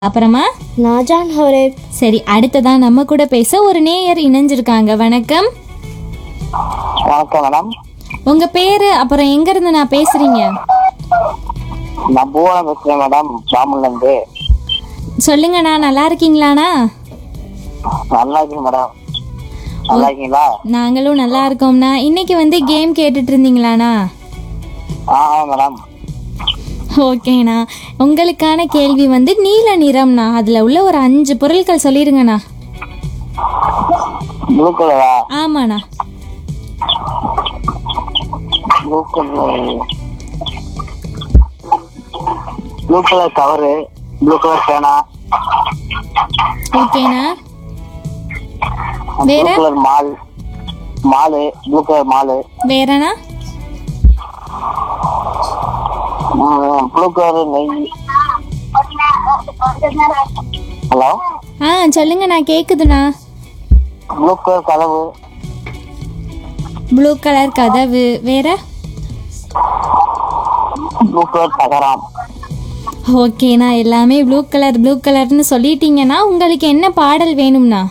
அப்புறமா நாஜான் ஹோரேப் சரி அடுத்ததா நம்ம கூட பேச ஒரு நேயர் இணைஞ்சிருக்காங்க வணக்கம் வணக்கம் மேடம் உங்க பேரு அப்புறம் எங்க இருந்து நான் பேசுறீங்க நான் பூவனம் பேசுறேன் மேடம் ஜாமுன்ல இருந்து சொல்லுங்கண்ணா நல்லா இருக்கீங்களாண்ணா நல்லா இருக்கீங்க மேடம் நல்லா இருக்கீங்களா நாங்களும் நல்லா இருக்கோம்ண்ணா இன்னைக்கு வந்து கேம் கேட்டுட்டு இருந்தீங்களாண்ணா ஆ ஆமா மேடம் ஓகேண்ணா உங்களுக்கான கேள்வி வந்து நீல நிறம்ண்ணா அதுல உள்ள ஒரு அஞ்சு பொருட்கள் சொல்லிருங்கண்ணா ப்ளூ கலரா ஆமாண்ணா blue colour blue colour cover blue colour பேனா ஓகேண்ணா ப்ளூ வேற? Colour mall mall blue colour mall வேறண்ணா ப்ளூ கலர் நெய் ஹலோ ஆ சொல்லுங்கண்ணா கேக்குதுண்ணா ப்ளூ கலர் கதவு ப்ளூ கலர் கதவு வேற ப்ளூ கலர் தகரம் ஓகேண்ணா எல்லாமே ப்ளூ கலர் ப்ளூ கலர்னு சொல்லிட்டீங்கன்னா உங்களுக்கு என்ன பாடல் வேணும்ண்ணா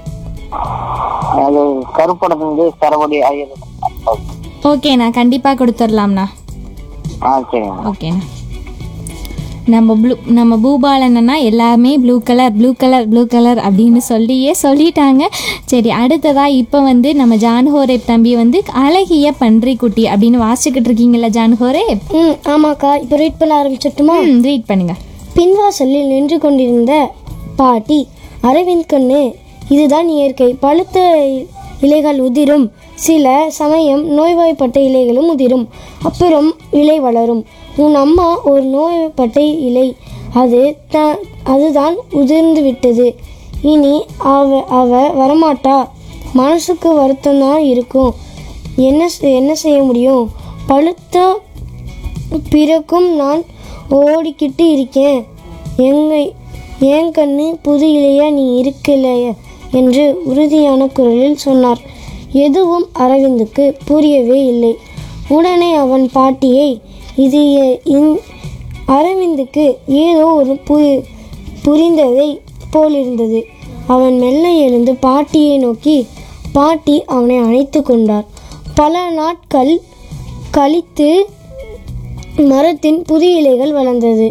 அது கருப்படத்துலேருந்து சரவடி ஐயர் ஓகேண்ணா கண்டிப்பாக கொடுத்துடலாம்ண்ணா ஆ சரிங்க ஓகேண்ணா நம்ம ப்ளூ நம்ம பூபாலன்னா எல்லாமே blue colour blue colour blue colour அப்படின்னு சொல்லியே சொல்லிட்டாங்க சரி அடுத்ததா இப்போ வந்து நம்ம ஜான்ஹோரேப் தம்பி வந்து அழகிய பன்றிக்குட்டி அப்படின்னு வாசிச்சுக்கிட்டு இருக்கீங்களா ஜான்ஹோரேப் ம் ஆமாக்கா இப்போ ரீட் பண்ண ஆரம்பிச்சிட்டுமா ம் ரீட் பண்ணுங்க பின்வாசலில் நின்று கொண்டிருந்த பாட்டி அரவிந்த் கண்ணு இதுதான் இயற்கை பழுத்த இலைகள் உதிரும் சில சமயம் நோய்வாய்ப்பட்ட இலைகளும் உதிரும் அப்புறம் இலை வளரும் உன் அம்மா ஒரு நோய்வாய்ப்பட்ட இலை அது த அதுதான் உதிர்ந்து விட்டது இனி அவ அவ வரமாட்டா மனசுக்கு வருத்தம்தான் இருக்கும் என்ன செ- என்ன செய்ய முடியும் பழுத்த பிறக்கும் நான் ஓடிக்கிட்டு இருக்கேன் எங்க ஏன் கண்ணு புது இலையா நீ இருக்கலைய என்று உறுதியான குரலில் சொன்னார் எதுவும் அரவிந்துக்கு புரியவே இல்லை உடனே அவன் பாட்டியை இது எ- இந்- அரவிந்துக்கு ஏதோ ஒரு பு புரிந்ததை போலிருந்தது அவன் மெல்ல எழுந்து பாட்டியை நோக்கி பாட்டி அவனை அணைத்து கொண்டார் பல நாட்கள் கழித்து மரத்தின் புதிய இலைகள் வளர்ந்தது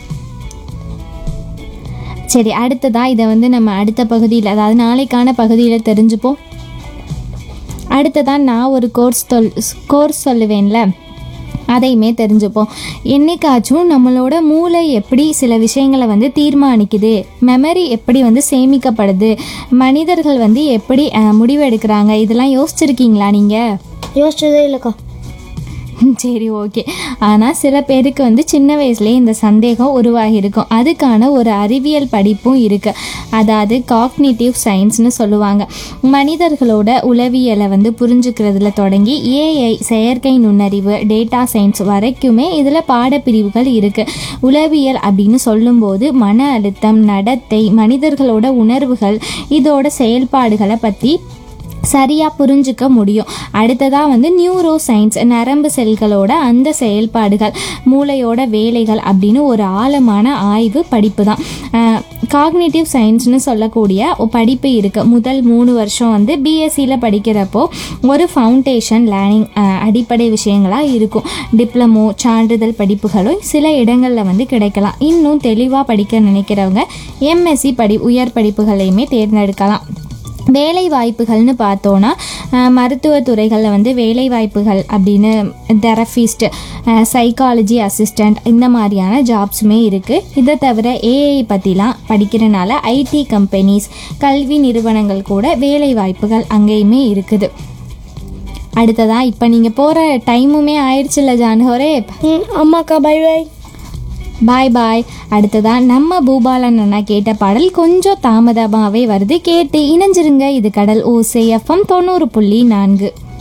சரி அடுத்ததா இதை வந்து நம்ம அடுத்த பகுதியில் அதாவது நாளைக்கான பகுதியில் தெரிஞ்சுப்போம் அடுத்ததா நான் ஒரு கோர்ஸ் சொல் கோர்ஸ் சொல்லுவேன்ல அதையுமே தெரிஞ்சுப்போம் என்னைக்காச்சும் நம்மளோட மூளை எப்படி சில விஷயங்களை வந்து தீர்மானிக்குது மெமரி எப்படி வந்து சேமிக்கப்படுது மனிதர்கள் வந்து எப்படி அஹ், முடிவு எடுக்கிறாங்க இதெல்லாம் யோசிச்சிருக்கீங்களா நீங்கள் யோசிச்சதே இல்லைக்கா சரி ஓகே ஆனால் சில பேருக்கு வந்து சின்ன வயசுலேயே இந்த சந்தேகம் உருவாகி இருக்கும் அதுக்கான ஒரு அறிவியல் படிப்பும் இருக்குது அதாவது காக்னிட்டிவ் சயின்ஸ்னு சொல்லுவாங்க மனிதர்களோட உளவியலை வந்து புரிஞ்சுக்கிறதுல தொடங்கி ஏஐ செயற்கை நுண்ணறிவு டேட்டா சயின்ஸ் வரைக்குமே இதில் பாடப்பிரிவுகள் இருக்குது உளவியல் அப்படின்னு சொல்லும்போது மன அழுத்தம் நடத்தை மனிதர்களோட உணர்வுகள் இதோட செயல்பாடுகளை பற்றி சரியாக புரிஞ்சுக்க முடியும் அடுத்ததாக வந்து நியூரோ சயின்ஸ் நரம்பு செல்களோட அந்த செயல்பாடுகள் மூளையோட வேலைகள் அப்படின்னு ஒரு ஆழமான ஆய்வு படிப்பு தான் காக்னேட்டிவ் சயின்ஸ்னு சொல்லக்கூடிய ஒரு படிப்பு இருக்குது முதல் மூணு வருஷம் வந்து பிஎஸ்சியில் படிக்கிறப்போ ஒரு ஃபவுண்டேஷன் லேர்னிங் அடிப்படை விஷயங்களாக இருக்கும் டிப்ளமோ சான்றிதழ் படிப்புகளும் சில இடங்களில் வந்து கிடைக்கலாம் இன்னும் தெளிவாக படிக்க நினைக்கிறவங்க எம்எஸ்சி படி உயர் படிப்புகளையுமே தேர்ந்தெடுக்கலாம் வேலை வாய்ப்புகள்னு பார்த்தோன்னா அஹ், மருத்துவ துறைகளில் வந்து வேலை வாய்ப்புகள் அப்படின்னு தெரபிஸ்ட் சைக்காலஜி அசிஸ்டண்ட் இந்த மாதிரியான ஜாப்ஸுமே இருக்குது இதை தவிர ஏஐ பற்றிலாம் படிக்கிறனால ஐடி கம்பெனிஸ் கல்வி நிறுவனங்கள் கூட வேலை வாய்ப்புகள் அங்கேயுமே இருக்குது அடுத்ததா இப்போ நீங்கள் போகிற டைமுமே ஆயிடுச்சுல்ல ஜான்ஹோரே ம் ஆமாக்கா பை பை பாய் பாய் அடுத்ததா நம்ம பூபாலன் அண்ணா கேட்ட பாடல் கொஞ்சம் தாமதமாகவே வருது கேட்டு இணைஞ்சிருங்க இது கடல் ஓசை எஃப்எம் தொண்ணூறு புள்ளி நான்கு